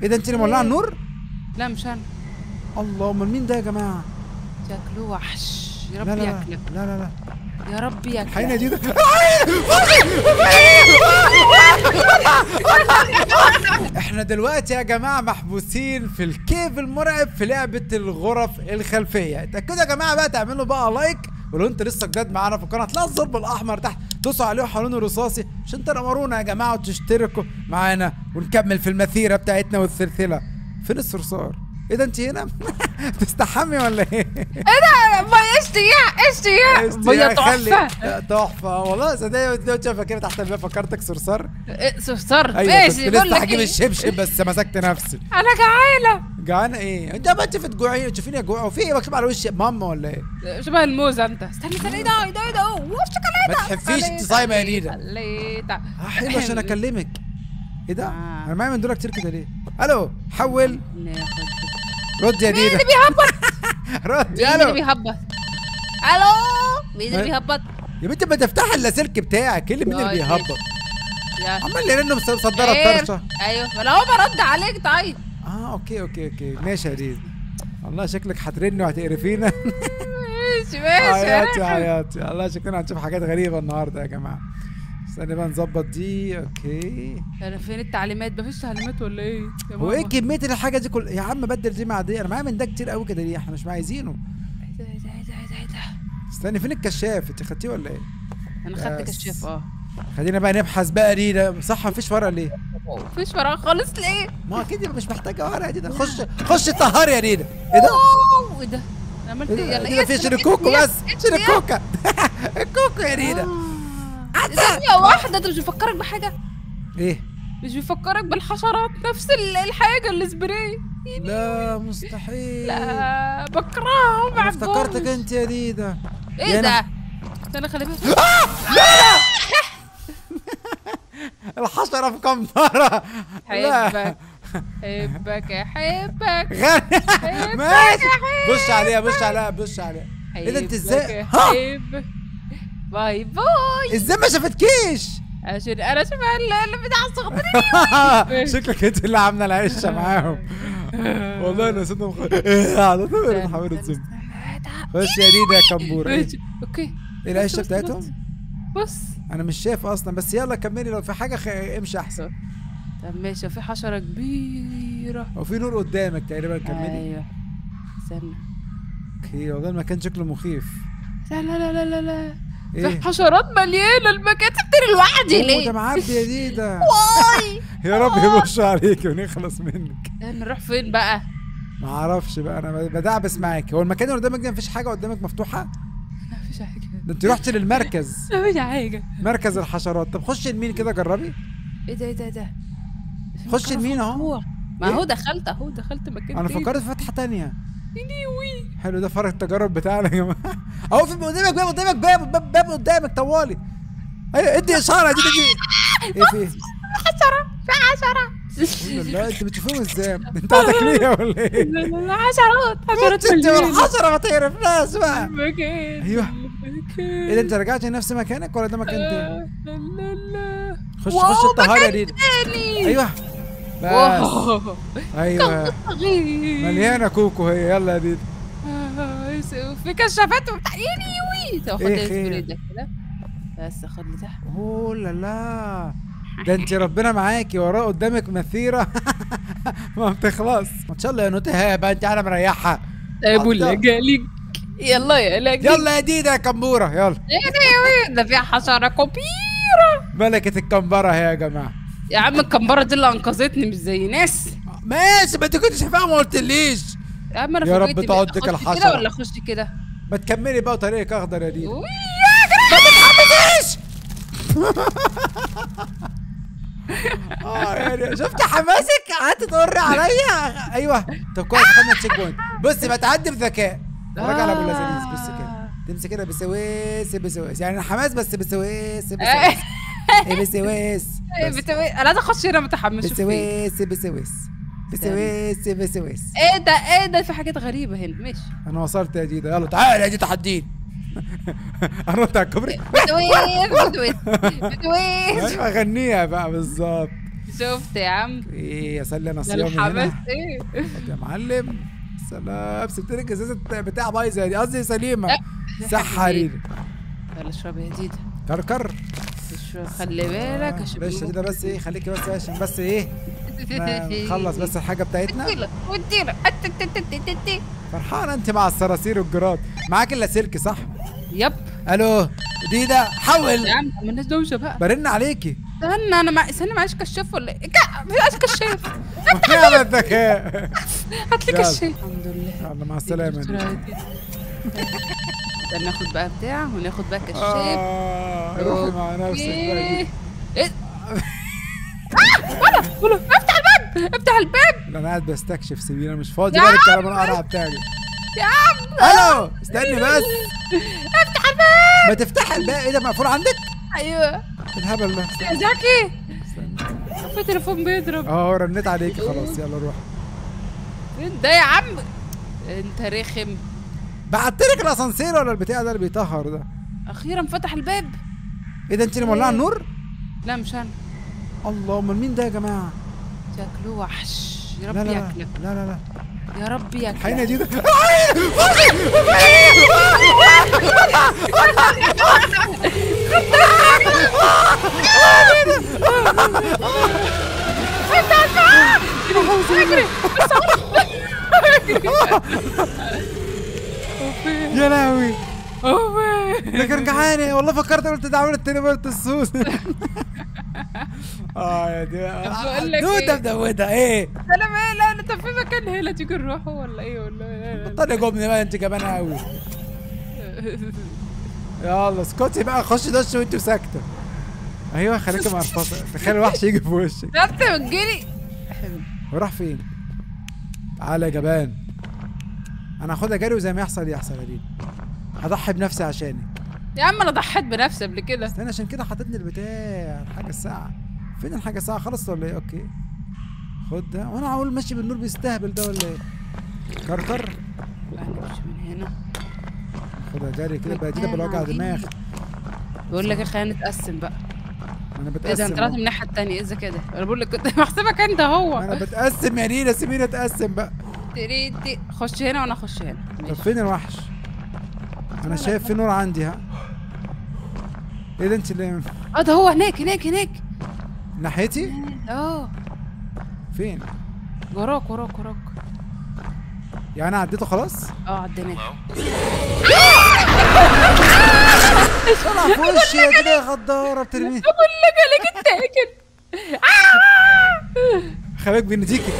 ايه ده انت اللي مولعه النور لا مش انا الله امال مين ده يا جماعه شكله وحش يا لا رب لا لا ياكلك لا لا لا يا رب ياكلك حين دي ده احنا دلوقتي يا جماعه محبوسين في الكيف المرعب في لعبه الغرف الخلفيه اتاكدوا يا جماعه بقى تعملوا بقى لايك ولو انت لسه جداد معانا في القناه هتلاقي الظرف الاحمر تحت دوسوا عليه وحولونه رصاصي عشان تنورونا يا جماعه وتشتركوا معانا ونكمل في المسيره بتاعتنا والسلسله فين الصرصار ايه ده انت هنا تستحمي ولا ايه ميه اشتياق اشتياق ميه خلي- تحفه لا، تحفه والله صدقني دلوقتي شايفه كده تحت الباب فكرتك صرصار إيه، صرصار ايوه ماشي كنت بقول لسه لك هجيب إيه؟ الشبشب بس مسكت نفسي انا جعانه جعانه ايه انت ما انت بتجوعيني تشوفيني اجوع وفي ايه مكتوب على وشي ماما ولا ايه شبه الموز انت استنى استنى ايه ده ايه ده ايه ده وش ما تحفيش انت صايمه يا نينا خليتها اه حلو عشان اكلمك ايه ده آه. انا معايا من دول كتير كده ليه الو حول ناخد رد يا مين نينا اللي بيهبط رد مين يا اللي الو بيهبط الو مين اللي ما- بيهبط يا بنت ما تفتح اللاسلكي بتاعك ايه اللي مين اللي طيب. بيهبط يا عمال يرن مصدره خير. الطرشه ايوه ما انا هو برد عليك طيب اه اوكي اوكي اوكي ماشي يا ريز والله شكلك هترني وهتقرفينا ماشي ماشي حياتي حياتي الله شكلنا هنشوف حاجات غريبة النهاردة يا جماعة استنى بقى نظبط دي اوكي انا فين التعليمات مفيش تعليمات ولا ايه يا هو ايه ماما؟ كمية الحاجة دي كل يا عم بدل دي مع دي انا معايا من ده كتير قوي كده ليه احنا مش عايزينه ايه ده ايه ده ايه ده ايه ده ايه ده استني فين الكشاف انت خدتيه ولا ايه انا خدت بس. كشاف اه خلينا بقى نبحث بقى رينا صح مفيش ورقة ليه مفيش فراغ خالص ليه ما اكيد يبقى مش محتاجة ورقة دي ده خش خش طهر يا رينا ايه ده أوه، ايه ده أنا عملت ايه ايه ده يلا إيه ده في اسم- شركوكو اسم- بس اسم- شركوكا الكوكو يا رينا آه. ثانية واحدة انت مش بيفكرك بحاجة ايه مش بيفكرك بالحشرات نفس ال- الحاجة السبراي لا مستحيل لا بكرههم انا ما افتكرتك بحبهمش. انت يا ديدا ايه يا ده؟ أنا- استنى خلي بالك الحشرة في كمبرة حبك حبك احبك غني ماشي بص عليها بص عليها بص عليها ايه ده انت ازاي ها حبك باي باي ازاي ما شافتكيش عشان انا شبه اللي اللي بتاع صغبني شكلك انت اللي عامله العشه معاهم والله نسيت مخ... ايه على طول بتحاول تزم بس يا ريدا يا كمبور ايه ماشي اوكي إيه العشه بص- بص- بتاعتهم بص انا مش شايف اصلا بس يلا كملي لو في حاجه خ... امشي احسن طب ماشي في حشرة كبيرة او في نور قدامك تقريبا كملي ايوه استنى اوكي والله المكان شكله مخيف لا لا لا لا لا لا ايه في حشرات مليانة المكان سبتني لوحدي أوه، ده ليه؟ معدي يا ديدا واي يا رب يبص عليك ونخلص منك نروح فين بقى؟ ما اعرفش بقى انا بدعبس معاك هو المكان اللي قدامك ده مفيش حاجه قدامك مفتوحه مفيش حاجة ده انت رحت للمركز مفيش حاجة مركز الحشرات طب خش يمين كده جربي ايه ده ايه ده ايه ده؟ خش مكان يمين اهو مفتوح. ما إيه؟ هو دخلت اهو دخلت مكان انا تاني. فكرت في فتحه تانية وي حلو ده فرق التجارب بتاعنا يا جماعه اهو في قدامك باب قدامك باب باب, باب قدامك طوالي ايوه ادي اشاره دي دي ايه في ايه؟ حشرة في حشرة لا انت بتشوفهم ازاي؟ انت هتاكليها ولا ايه؟ لا لا لا حشرات حشرات انت مليانة. والحشره ما تعرفناش بقى مكان أيوه. مكان ايه ده انت رجعت لنفس مكانك ولا ده مكان تاني؟ لا لا لا خش واو، خش الطهاره يا مكان ريدا تاني ايوه بس واو ايوه صغير مليانه كوكو هي يلا يا ديدا آه، في كشافات وبتاع يني وي تاخد إيه السبراي خير؟ ده كده بس خد لي ده اوه لا لا ده انت ربنا معاكي وراه قدامك مثيره ما بتخلص ما شاء الله يا نوتها بقى انت انا مريحها ابو الله. اللجاليج يلا يا لجاليج يلا يا ديدا يا كمبوره يلا يلا ده فيها حشرة كبيرة ملكه الكمبره اهي يا جماعه يا عم الكمبرة دي اللي انقذتني مش زي ناس ماشي ما انت كنت شايفاها ما قلتليش يا عم انا يا رب فوجئت تعضك بيه. أخش الحشرة. كده ولا اخش كده ما تكملي بقى طريقك اخضر يا ديدا وي، ما تتحمسيش اه يعني شفت حماسك قعدت تقر عليا ايوه طب كويس خدنا التشيك بوينت بص بقى تعدي بذكاء اتفرج على ابو لذيذ بص كده تمسك كده بسويس بسويس يعني حماس بس بسويس بسويس ايه بسويس إيه بس. بتوي... انا عايز اخش هنا متحمس شوف فين. بسويس بسويس بسويس بسويس ايه ده ايه ده في حاجات غريبة هنا ماشي انا وصلت يا ديدا يلا تعالى يا ديدا تحديني انط على الكوبري بتويس بتويس بتويس ايوه غنيها بقى بالظبط شفت يا عم ايه يا سلي انا ده صيامي الحماس هنا ايه خد يا معلم سلام سبت لك ازازه بتاع بايظه دي قصدي سليمه صح حريري يلا اشرب يا ديدا كركر اشرب خلي بالك عشان معلش كده بس ايه خليكي بس عشان بس ايه ما نخلص بس الحاجه بتاعتنا وديله وديله فرحانه انت مع الصراصير والجراد معاك اللاسلكي صح يب الو ديدا حول يا عم مالناش دوشه بقى برن عليكي استنى انا مع... استنى معيش كشاف ولا ايه؟ كا- معيش كشاف يا الذكاء هات لي يلا. كشاف الحمد لله يلا مع السلامه دي. استنى ناخد بقى بتاع وناخد بقى كشاف آه، روحي مع نفسك بقى ايه دي. ايه اه ولا ولا افتح الباب افتح الباب لا، انا قاعد بستكشف سيبيني مش فاضي يا بقى عم. الكلام القرع بتاعي يا عم الو استني بس افتح الباب ما تفتح الباب ايه ده مقفول عندك ايوه الهبل ده يا زكي استنى. في تليفون بيضرب اه رنيت عليكي خلاص يلا روح فين ده يا عم انت رخم بعت لك الاسانسير ولا البتاع ده اللي بيطهر ده اخيرا فتح الباب ايه ده انت اللي مولعه النور لا مش انا الله امال مين ده يا جماعه شكله وحش يا لا رب لا لا ياكلك لا لا لا يا رب الحقيقه ياكلك دي ده اجري يا لهوي أوه. ده كان جعاني والله فكرت قلت ده عملت تاني قلت السوس اه يا دي بقول لك دوده إيه؟ مدوده ايه انا ما لا لا طب في مكان هنا تيجي نروحه ولا ايه ولا بطلي جبني بقى انت كمان قوي يلا اسكتي بقى خشي دش وانت ساكته ايوه خليكي مرفصه تخيل الوحش يجي في وشك انت بتجيلي وراح فين تعالى يا جبان انا هاخدها جري وزي ما يحصل يحصل يا دي هضحي بنفسي عشانك يا عم انا ضحيت بنفسي قبل كده استنى عشان كده حطيتني البتاع الحاجه الساعه فين الحاجه الساعه خلص ولا ايه اوكي خد ده وانا هقول ماشي بالنور بيستهبل ده ولا ايه كركر لا نمشي من هنا خدها جري كده بقى دي بالوجع دماغ بقول لك إيه، خلينا نتقسم بقى انا ايه ده بتقسم انت طلعت من أهو. الناحيه الثانيه ايه ده كده انا بقول لك كنت بحسبك انت هو انا بتقسم يا نينا سيبيني اتقسم بقى تريد خش هنا وانا اخش هنا طب ماشي. فين الوحش انا شايف في نور عندي ها ايه ده انت اللي اه ده هو هناك هناك هناك ناحيتي اه فين وراك وراك وراك يعني انا عديته خلاص اه عديناه طلع في وشي يا كده يا غداره بترميه بقول لك عليك التاكل خليك بنديكي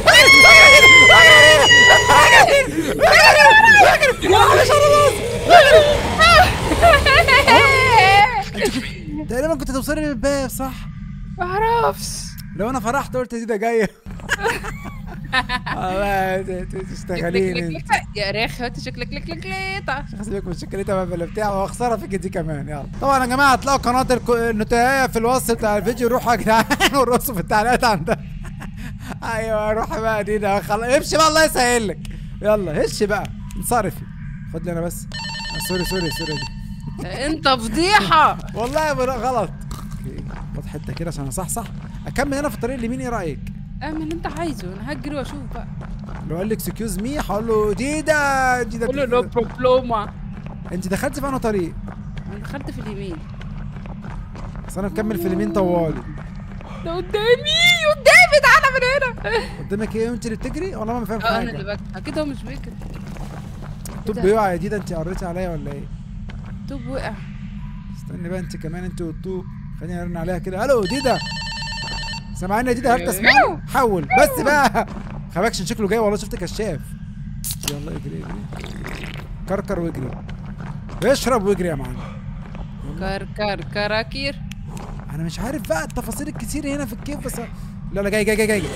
تقريبا كنت توصلي للباب صح معرفش لو انا فرحت قلت دي ده جايه والله ت- ت- تشتغلين انت يا ريخ انت شكلك لك لك ليطة سيبك من الشكليته بقى ولا بتاع وخساره فيك دي كمان يلا طبعا يا جماعه هتلاقوا قناه الك- النتايه في الوصف بتاع الفيديو روحوا يا جدعان ورقصوا في التعليقات عندها ايوه روح بقى دي ده خلاص امشي بقى الله يسهل لك يلا هش بقى انصرفي خد لي انا بس آه، سوري سوري سوري دي انت فضيحة والله يا بلا- غلط اوكي خد حته كده عشان اصحصح اكمل هنا في الطريق اليمين ايه رايك اعمل اللي انت عايزه انا هجري واشوف بقى لو قال لك اكسكيوز مي هقول له دي ده دي ده قول له نو بروبلوما انت دخلتي في انهي طريق انا دخلت في اليمين بس انا مكمل في اليمين طوالي ده قدامي قدامي تعالى من هنا قدامك ايه وانت اللي بتجري والله ما فاهم اه انا اللي حاجه بكتب اكيد هو مش بيكتب طب بيقع يا ديدا انت قريتي عليا ولا ايه طوب وقع استني بقى انت كمان انت والطوب خليني ارن عليها كده الو ديدا سامعاني يا ديدا هل تسمعني حول بس بقى خباكش شكله جاي والله شفت كشاف يلا اجري اجري كركر واجري اشرب واجري يا معلم كر كر كراكير انا مش عارف بقى التفاصيل الكتير هنا في الكيف بس لا لا جاي جاي جاي جاي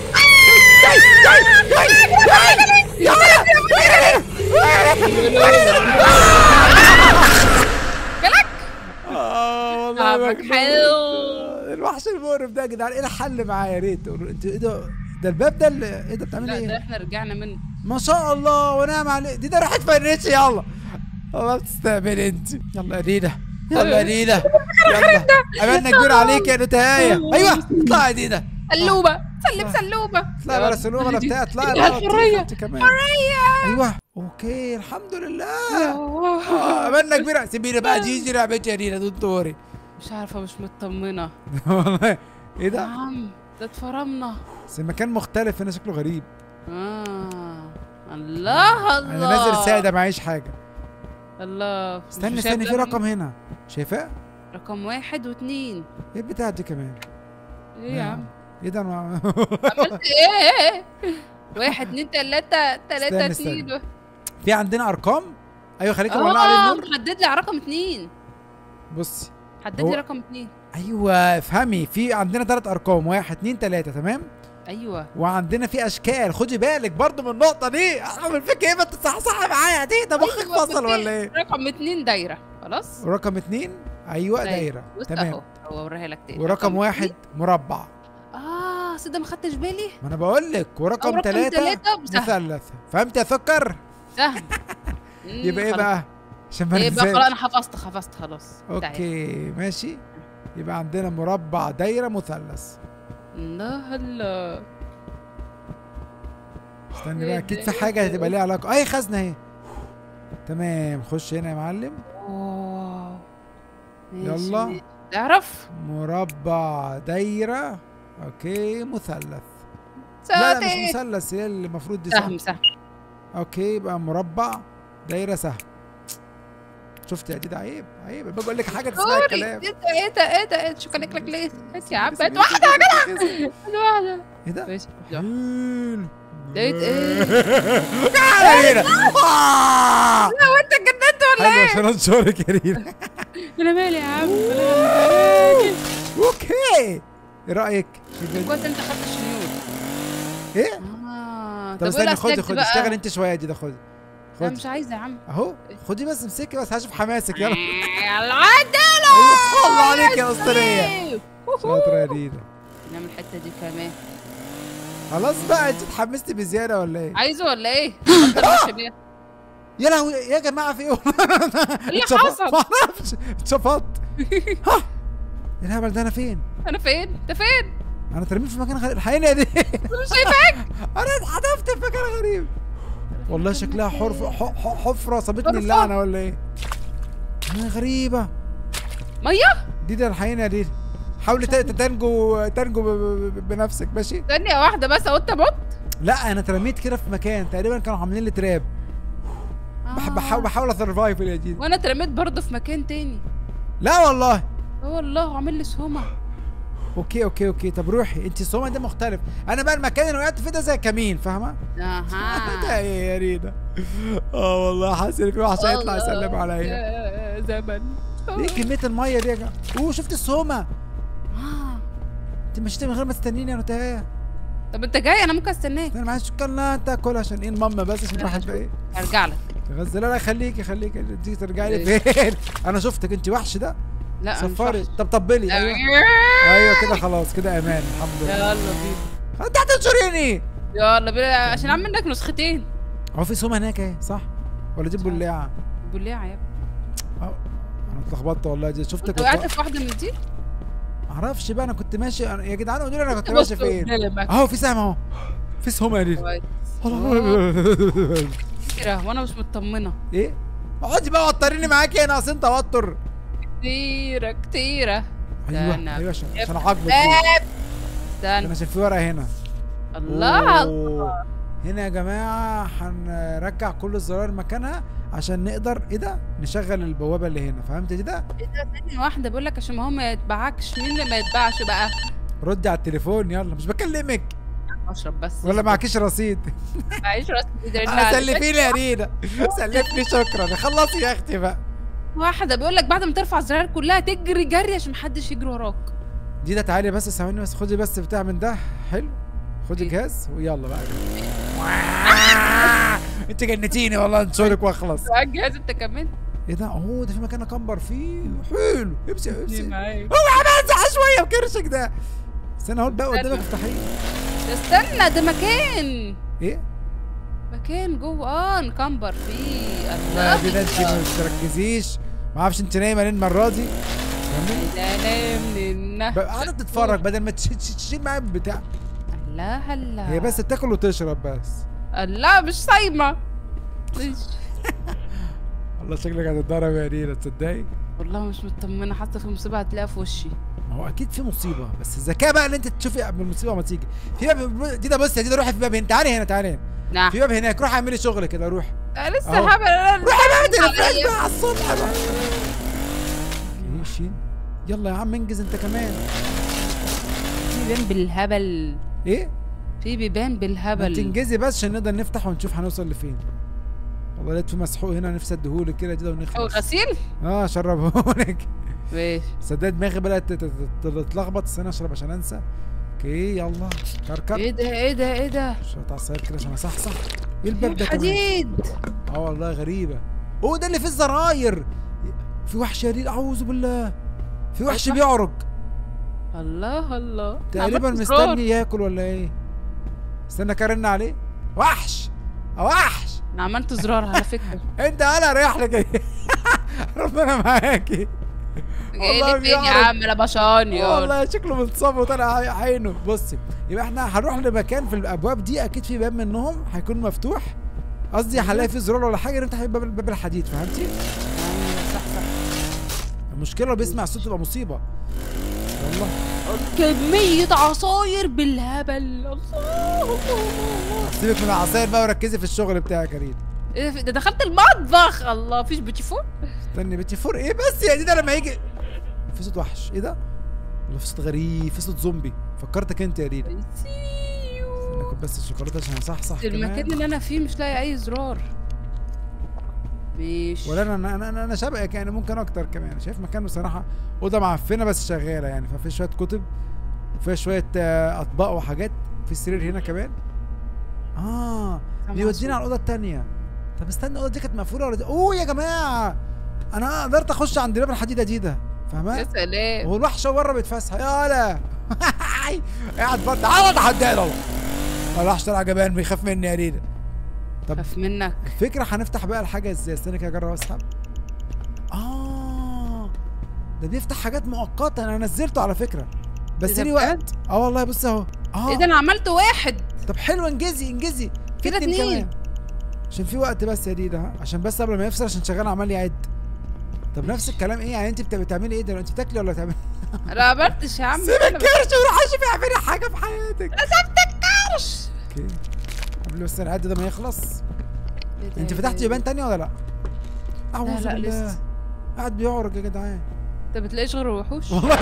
جالك اه طعمك مجنون. حلو. الوحش المقرف ده يا جدعان ايه الحل معاه يا ريت تقولوا انت ايه ده ده الباب ده اللي ايه ده بتعمل لا ده ايه احنا رجعنا منه ما شاء الله ونعم عليه دي ده راحت فريتش يلا والله بتستقبلي انت يلا يا دينا يلا يا دينا يلا املنا كبير عليك يا نتايه ايوه اطلع يا دينا قلوبة سلم سلومه اطلعي بلا سلومه ولا بتاع اطلعي إنها بقى الحرية. انت كمان حريه ايوه اوكي الحمد لله آه، املنا كبيره سيبيني بقى جيجي لعبتي يا رينا دكتوري مش عارفه مش مطمنه والله ايه يا ده؟ عم ده اتفرمنا بس المكان مختلف هنا شكله غريب اه الله الله انا نازل ساده معيش حاجه الله استني مش استني في شايف رقم هنا شايفاه؟ رقم واحد واثنين ايه البتاع دي كمان؟ ايه يا عم ايه ده انا عملت ايه واحد اتنين تلاتة تلاتة استنى، اتنين في عندنا ارقام ايوه خليكي مولعه عليه اه النور محدد لي على رقم اتنين بصي حدد هو- لي رقم اتنين ايوه افهمي في عندنا ثلاث ارقام واحد اتنين تلاته تمام ايوه وعندنا في اشكال خدي بالك برضو من النقطه دي اعمل فيك ايه ما انت صح صح معايا دي ده مخك أيوة، فصل بس ولا ايه رقم اتنين دايرة خلاص ورقم اتنين ايوه دايره بص تمام اهو هو اوريها لك تاني ورقم واحد مربع اه صدق ما خدتش بالي ما انا بقول لك ورقم ورقم ثلاثة تلاتة سهم. مثلث فهمت يا سكر سهم يبقى ايه خلاص. بقى عشان ما ايه بقى ننساش. خلاص انا حفظت حفظت خلاص تعال. اوكي ماشي يبقى عندنا مربع دايره مثلث الله الله استني بقى اكيد في حاجه هتبقى ليها علاقه اي خزنه اهي تمام خش هنا يا معلم واو ماشي، يلا. ماشي. تعرف مربع دايره اوكي مثلث لا لا مش ساتي مثلث هي اللي المفروض دي صح سهم سهم اوكي يبقى مربع دايره سهم شفت يا دي ده عيب عيب بقول لك حاجه تسمع سوري الكلام ايه ده ايه ده ايه ده ايه ده شو كان لك ليه هات يا عم كسب، هات كسب، واحدة كسب، كسب. هات واحدة ايه ده؟ ماشي حلو. لقيت ايه تعالى هنا آه! وانت اتجننت ولا حلو عشان انشرك يا رينا انا مالي يا عم انا مالي اوكي ايه رايك في الفيديو؟ كويس انت خدت الشنيور ايه اه طب طب استني ولا خدي أسلكت خدي بقى؟ اشتغل انت شويه دي ده خدي انا خدي مش عايزه يا عم اهو خدي بس امسكي بس هشوف حماسك يلا يلا عدلة أيوة، الله عليك يا اسطوريه شاطره يا رينا نعمل الحته دي كمان خلاص بقى انت اتحمستي بزياده ولا ايه؟ عايزه ولا ايه؟ أفضل ماشي بيها. يا لهوي يا جماعه في ايه؟ اللي اتشفط- حصل؟ ما اعرفش اتشفطت ها إيه الهبل ده انا فين؟ انا فين؟ انت فين؟ انا ترميت في مكان غريب الحقيقه دي انا مش شايفاك انا اتحدفت في مكان غريب والله شكلها حرف ح- ح- حفره صابتني حرفة. اللعنه ولا ايه؟ آه، غريبه ميه دي ده الحقيقه دي حاولي ت- تنجو تنجو ب- ب- ب- بنفسك ماشي؟ ثانيه واحده بس اهو انت مت لا انا اترميت كده في مكان تقريبا كانوا عاملين لي تراب بح- بحاول بحاول اسرفايف يا جديد وانا اترميت برضه في مكان تاني لا والله اه والله عامل لي سهومه اوكي اوكي اوكي طب روحي انت الصومه ده مختلف انا بقى المكان اللي وقعت فيه ده زي كمين فاهمه ده اها ايه يا رينا اه والله حاسس ان في واحد هيطلع يسلم عليا يا زمن ليه كميه الميه دي يا جماعه اوه شفت الصومه آه. انت مشيتي من غير ما تستنيني يا نتايا طب انت جاي انا ممكن استناك انا معايا شوكولاته تاكل عشان ايه الماما بس عشان راحت في ايه هرجع لك تغزل لا لا خليكي خليكي تيجي ترجعي لي فين انا شفتك انت وحش ده لا أنا مش صفري وحش. طب طبلي ايوه ايوه كده خلاص كده امان الحمد لله يلا بينا انت هتنشريني يلا بينا عشان اعمل منك نسختين هو في سومه هناك اهي صح ولا دي بلاعه بلاعه يا ابني اه انا اتلخبطت والله دي شفتك انت وقعت في واحده من دي معرفش بقى انا كنت ماشي أنا- يا جدعان قولوا لي انا كنت ماشي فين قدامك. اهو في سهم اهو في سهم يا دي كويس. كتيرة وانا مش مطمنه ايه اقعدي بقى وتريني معاكي هنا اصل انت توتر كتيرة كتيرة ايوه استنى. ايوه عشان عشان اعاقبك دي. باب انا استنى عشان في ورقه هنا الله أوه. هنا يا جماعه هنرجع كل الزراير مكانها عشان نقدر ايه ده نشغل البوابه اللي هنا فهمت دي ده ايه ده ثانية واحدة بقول لك عشان ما هو ما يتبعكش مين اللي ما يتبعش بقى ردي على التليفون يلا مش بكلمك اشرب بس ولا معكيش رصيد معيش راس بيدرن انا على سلفيني يا رينا سلفني شكرا خلصي يا اختي بقى واحدة بيقول لك بعد ما ترفع الزراير كلها تجري جري عشان محدش يجري وراك دي ده تعالي بس ثواني بس خدي بس بتاع من ده حلو خدي إيه؟ جهاز ويلا بقى انت جنتيني والله انشرك واخلص الجهاز انت كمان ايه ده اوه ده في مكان اكبر فيه حلو امسي امسي معايا اوعى بنزع شويه بكرشك ده استنى اهو بقى قدامك افتحيه استنى ده مكان ايه مكان جوه اه نكمبر فيه لا الله دي ده انت مش تركزيش ما اعرفش انت نايمه ليه المره دي فاهمني ده نام لنا بقى قاعده تتفرج بدل ما تش- تش- تشيل معايا البتاع هلا هلا هي بس تاكل وتشرب بس لا مش صايمه ليش؟ والله شكلك هتتضرب يا رينا تصدقي والله مش مطمنه حتى في مصيبه هتلاقيها في وشي ما هو اكيد في مصيبه بس الذكاء بقى ان انت تشوفي قبل المصيبه ما تيجي في باب ديدا بص يا ديدا روحي في باب هنا تعالي هنا تعالي هنا نعم في باب هناك روحي اعملي شغل كده روحي أنا لسه أهو. هعمل انا روحي بقى تلفزيون عليا. بقى على الصبح بقى شين يلا يا عم انجز انت كمان في بيبان بالهبل ايه في بيبان ما بالهبل تنجزي بس عشان نقدر نفتح ونشوف هنوصل لفين والله لقيت في مسحوق هنا نفسي اديهولك كده كده او ونخلص غسيل اه شربهولك ماشي صدق دماغي بدات تت- تت- تتلخبط استنى اشرب عشان انسى اوكي يلا كركر ايه ده ايه ده ايه ده شويه عصاير كده عشان اصحصح ايه الباب ده كمان حديد اه والله غريبه اوه ده اللي فيه الزراير في وحش يا ريت اعوذ بالله في وحش أيوة. بيعرج الله الله تقريبا عملت زرار. مستني ياكل ولا ايه استنى كارن عليه وحش وحش انا عملت زرار على فكره انت انا رايح لك ربنا معاكي جاي والله لي فين يا بيعرج. عم انا بشان يا والله شكله متصاب وطلع عي- عينه بصي يبقى احنا هنروح لمكان في الابواب دي اكيد في باب منهم هيكون مفتوح قصدي هنلاقي فيه زرار ولا حاجه نفتح باب باب الحديد فهمتي أيوة، صح صح المشكله لو بيسمع صوت تبقى مصيبه والله كمية عصاير بالهبل الله الله الله سيبك من العصاير بقى وركزي في الشغل بتاعك يا ريت ايه ده دخلت المطبخ الله فيش بتشوفون استني بنتي فور ايه بس يا دي ده لما يجي في صوت وحش ايه ده والله في صوت غريب في صوت زومبي فكرتك انت يا ريت انا كنت بس الشوكولاته عشان اصحصح المكان كمان اللي انا فيه مش لاقي اي زرار مش ولا انا انا انا, أنا شبهك يعني ممكن اكتر كمان شايف مكان بصراحه اوضه معفنه بس شغاله يعني ففي شويه كتب وفيها شويه آه، اطباق وحاجات في سرير هنا كمان اه بيودينا على الاوضه التانية طب استنى الاوضه دي كانت مقفوله ولا دي اوه يا جماعه انا قدرت اخش عند باب الحديده دي ده يا فاهمه سلام هو الوحش بره بيتفسح يا لا قاعد بره تعالى اتحدانا والله الوحش طلع جبان بيخاف مني يا رينا طب خاف منك الفكرة هنفتح بقى الحاجة ازاي استنى كده اجرب اسحب اه ده بيفتح حاجات مؤقتة انا نزلته على فكرة بس إيه ده لي بجد؟ وقت اه والله بص اهو اه ايه ده انا عملت واحد طب حلو انجزي انجزي في كده اتنين. كمان. عشان في وقت بس يا ديدا ها عشان بس قبل ما يفصل عشان شغال عمال يعد طب نفس الكلام ايه يعني انت بت- بتعملي ايه ده انت بتاكلي ولا بتعملي انا عملتش يا عم سيب الكرش وروحي شوفي اعملي حاجة في حياتك سبت الكرش اوكي قبل بس العد ده ما يخلص إيه ده، انت إيه فتحتي ده؟ يابان تانية ولا لا؟ اعوذ لا، بالله لسه. قاعد بيعرج يا جدعان انت بتلاقيش غير وحوش والله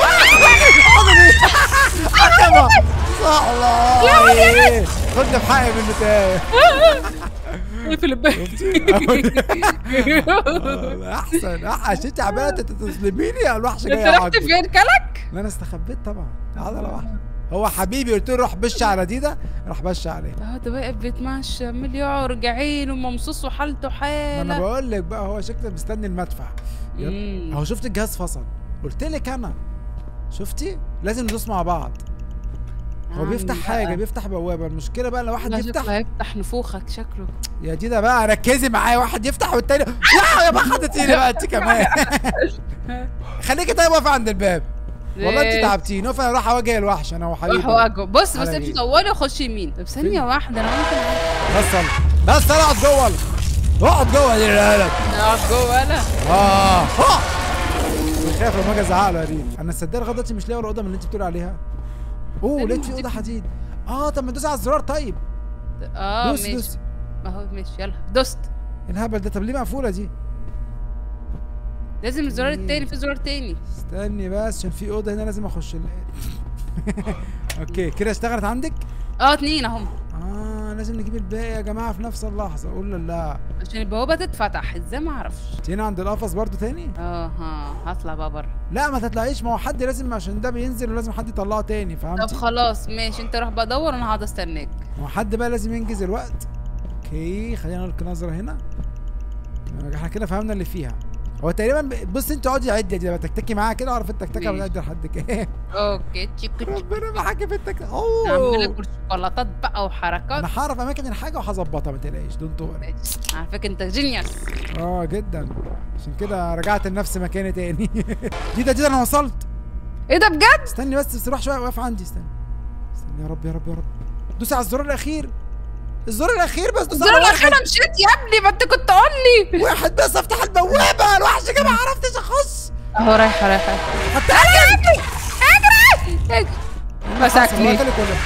عظمة صح الله خد بحقي من البداية اقفل الباب احسن احسن انت عمالة تظلميني يا الوحش جاي انت رحت يعاقبك. فين كلك؟ لا انا استخبيت طبعا تعالى لو واحد هو حبيبي قلت له روح بش على ديدا راح بش عليه اه ده واقف بيتمشى عمال يعرج عين وممصوص وحالته ما انا حاله بقول لك بقى هو شكله مستني المدفع يلا. مم. اهو شفت الجهاز فصل قلت لك انا شفتي لازم ندوس مع بعض هو عم بيفتح بقى. حاجه بيفتح بوابه المشكله بقى لو واحد لا، شكله يفتح هيفتح نفوخك شكله يا ديدا بقى ركزي معايا واحد يفتح والتاني لا يا بقى خدتيني بقى انت كمان خليكي طيب واقفه عند الباب والله انت ليه؟ تعبتيني واقفه اروح اواجه الوحش انا وحبيبي روح واجهه بص بس على امشي مين؟ طولي وخش يمين طب ثانية واحدة انا ممكن بس يلا بس يلا اقعد جوه يلا. اقعد جوه دي القلم اقعد جوه انا اه اه بخاف لما اجي ازعق له يا ريم انا الصدق لغايه دلوقتي مش لاقي ولا اوضه من اللي انت بتقولي عليها اوه فين لقيت في اوضه الموسيقى؟ حديد اه طب ما تدوس على الزرار طيب اه دوس ماشي دوس اهو ماشي يلا دوست الهبل ده طب ليه مقفوله دي لازم الزرار إيه. التاني في زرار تاني استني بس عشان في اوضه هنا لازم اخش ال- اوكي كده اشتغلت عندك اه اتنين اهم اه لازم نجيب الباقي يا جماعه في نفس اللحظه قول لا عشان البوابة تتفتح ازاي ما اعرفش انت هنا عند القفص برضو تاني اه ها هطلع بقى بره لا ما تطلعيش ما هو حد لازم عشان ده بينزل ولازم حد يطلعه تاني طب فهمتي خلاص ماشي انت روح بدور وانا هقعد استناك ما هو حد بقى لازم ينجز الوقت اوكي خلينا نلقي نظره هنا احنا كده فهمنا اللي فيها هو تقريبا ب- بص انت اقعدي عدي دي تكتكي معاها كده اعرف التكتكه ماشي. بتقدر حدك ايه اوكي تشيك تشيك ربنا معاكي في التكتكه نعمل اوه لك شوكولاتات بقى وحركات انا هعرف اماكن الحاجه وهظبطها ما تقلقيش دونت وري ماشي على فكره انت جينيوس اه جدا عشان كده رجعت لنفس مكاني تاني دي ده دي ده انا وصلت ايه ده بجد استني بس بس روح شويه واقف عندي استني استنى يا رب يا رب يا رب دوس على الزرار الاخير الزرار الاخير بس دوس الزرار على الاخير واحد مشيت يا ابني ما انت كنت قول لي واحد بس افتح البوابه الوحش كده ما عرفتش اخش اهو رايحه رايحه حتى اجري اجري اجري مسكني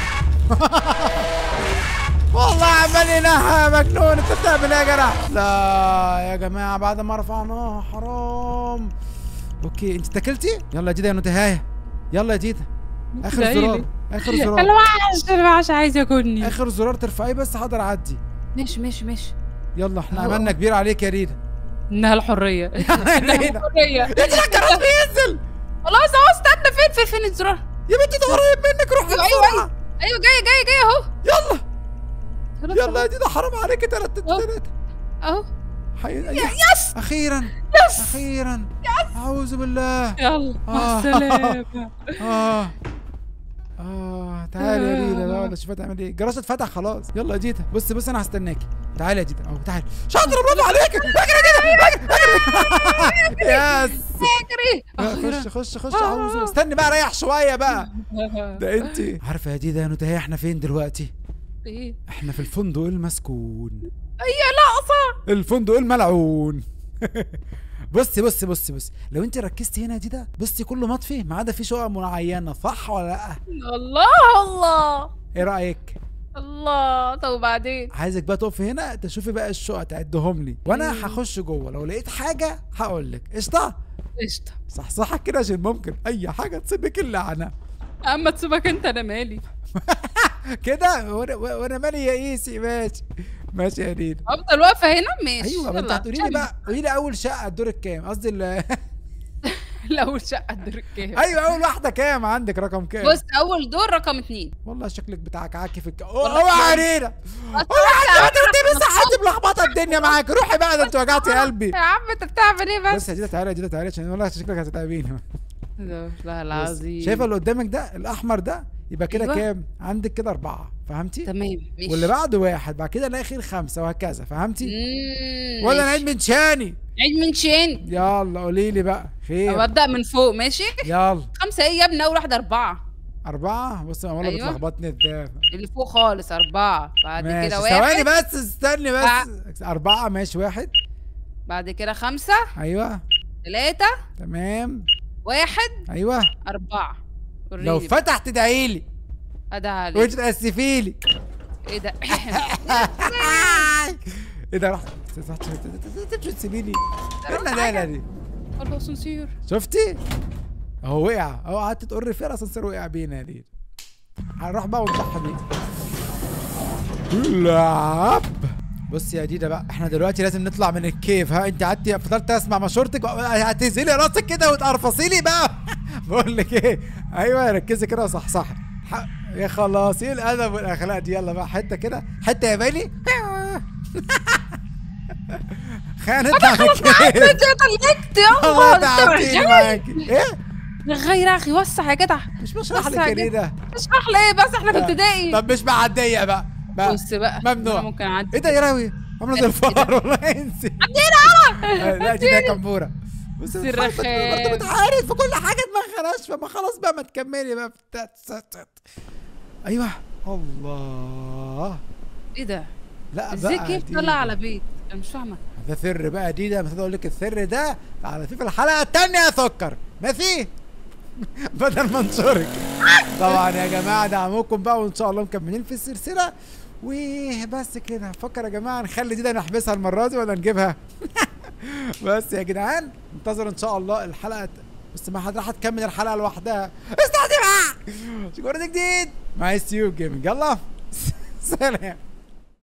والله عمال ينهى يا مجنون انت بتعمل ايه يا جدع لا يا جماعه بعد ما رفعناها حرام اوكي انت اتكلتي يلا يا ديدا يا نتهايه يلا يا ديدا اخر ادعيلي. زرار اخر زرار الوحش الوحش عايز ياكلني اخر زرار ترفعيه بس حاضر اعدي ماشي ماشي ماشي يلا احنا أهو. عملنا كبير عليك يا ريدا انها الحريه انها ريدا الحريه انت الجرس بينزل خلاص اهو استنى فين فين فين الزرار يا بنتي ده قريب منك روح أيوة، بسرعه ايوه جاي جاي جاي اهو يلا خلاص يلا يا ديدا حرام عليك تلات أهو. تلات اهو حي... يس اخيرا يس اخيرا اعوذ بالله يلا آه. مع السلامه اه اه تعالي يا ديدا لا ولا شوف هتعمل ايه الجراج اتفتح خلاص يلا يا ديدا بص بص انا هستناكي تعالي يا ديدا اهو تعالي شاطر برافو عليك اجري يا ديدا اجري اجري يس اجري لا، خش خش خش آه. عاوز استني بقى ريح شويه بقى ده انت عارفه يا ديدا يا نتهي احنا فين دلوقتي ايه احنا في الفندق المسكون هي لقطه الفندق الملعون بصي بصي بصي بصي لو انت ركزتي هنا يا ديدا بصي كله مطفي ما عدا في شقق معينه صح ولا لا الله الله ايه رايك الله طب وبعدين عايزك بقى تقفي هنا تشوفي بقى الشقق تعدهم لي وانا مم. هخش جوه لو لقيت حاجه هقول لك قشطه قشطه صح صح كده عشان ممكن اي حاجه تصيبك اللعنه اما تسيبك انت انا مالي كده وانا وانا مالي يا ايسي ماشي ماشي يا دينا افضل واقفه هنا ماشي ايوه ما انت يلا، هتقولي لي عشان بقى قولي لي اول شقه الدور الكام قصدي ال- الاول شقه الدور الكام ايوه اول واحده كام عندك رقم كام بص اول دور رقم اتنين والله شكلك بتاعك عاكي في الك والله اوعى كده. علينا اوعى انت بس حد ملخبطه الدنيا معاك روحي بقى ده انت وجعتي قلبي يا عم انت بتعمل ايه بس بس يا جدع تعالى يا جدع تعالى عشان والله شكلك هتتعبيني لا بص، العظيم شايفه اللي قدامك ده الاحمر ده يبقى كده أيوة. كام عندك كده اربعه فهمتي تمام ماشي واللي بعده واحد بعد كده الاخير خمسه وهكذا فهمتي مم، ولا ماشي. نعيد من شاني عيد من شين يلا قولي لي بقى طب خير ابدا من فوق ماشي يلا خمسه ايه يا ابني اول واحده اربعه أربعة بص أنا والله أيوة. بتلخبطني الدافع اللي فوق خالص اربعه بعد ماشي كده ثواني واحد بس استني بس أربعة ماشي واحد بعد كده خمسه أيوه ثلاثه تمام واحد أيوه اربعه لو وريني بقى. فتح تدعي لي ادعي عليك وانت تأسفي لي ايه ده ايه ده رحت مش تسيبيني ايه الندالة دي الله سنسير شفتي اهو وقع اهو قعدت تقر فيها الاسانسير وقع بينا دي هنروح بقى ونضحي بيه لعب بص يا ديدا بقى احنا دلوقتي لازم نطلع من الكيف ها انت قعدتي فضلت اسمع مشورتك هتهزلي راسك كده وتقرفصي لي بقى بقول لك ايه ايوه ركزي كده وصحصحي ح- يا خلاص ايه الادب والاخلاق دي يلا بقى حته كده حته يا بالي خلينا نطلع من الكيف انت طلقت والله يلا تعبتيني انت معاكي ايه غير يا اخي وسع يا جدع مش بشرح بس لك يا يا ديدا اشرح لي ايه بس احنا في ابتدائي طب مش معديه بقى بقى بص بقى ممنوع. أنا ممكن اعدي ايه ده يا راوي عامله زي الفار والله انسي عدينا لا دي ده كمبوره بس سر برضه خير. بتعارض في كل حاجه دماغها ناشفه ما خلاص بقى ما تكملي بقى في التات- تات- تات. ايوه الله ايه ده لا ازاي بقى كيف دي- طلع على بيت انا مش فاهمه ده سر بقى دي ده مثلا اقول لك السر ده على في في الحلقه الثانيه يا سكر ماشي بدل ما انشرك طبعا يا جماعه دعموكم بقى وان شاء الله مكملين في السلسله وبس كده فكر يا جماعه نخلي دي ده نحبسها المره دي ولا نجيبها بس يا جدعان انتظروا ان شاء الله الحلقه بس ما حد راح تكمل الحلقه لوحدها استعدي بقى شكرا جديد مع سيوب جيمنج يلا سلام